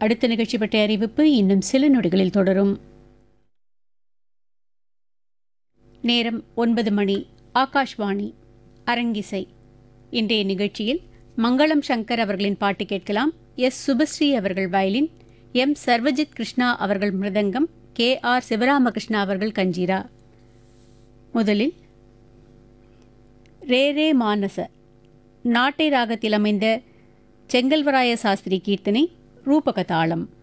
அடுத்த நிகழ்ச்சி பற்றிய அறிவிப்பு இன்னும் சில நொடிகளில் தொடரும் நேரம் ஒன்பது மணி ஆகாஷ்வாணி அரங்கிசை இன்றைய நிகழ்ச்சியில் மங்களம் சங்கர் அவர்களின் பாட்டு கேட்கலாம் எஸ் சுபஸ்ரீ அவர்கள் வயலின் எம் சர்வஜித் கிருஷ்ணா அவர்கள் மிருதங்கம் கே ஆர் சிவராமகிருஷ்ணா அவர்கள் கஞ்சீரா முதலில் ரே ரே மானச நாட்டை ராகத்தில் அமைந்த செங்கல்வராய சாஸ்திரி கீர்த்தனை ரூபக தாளம்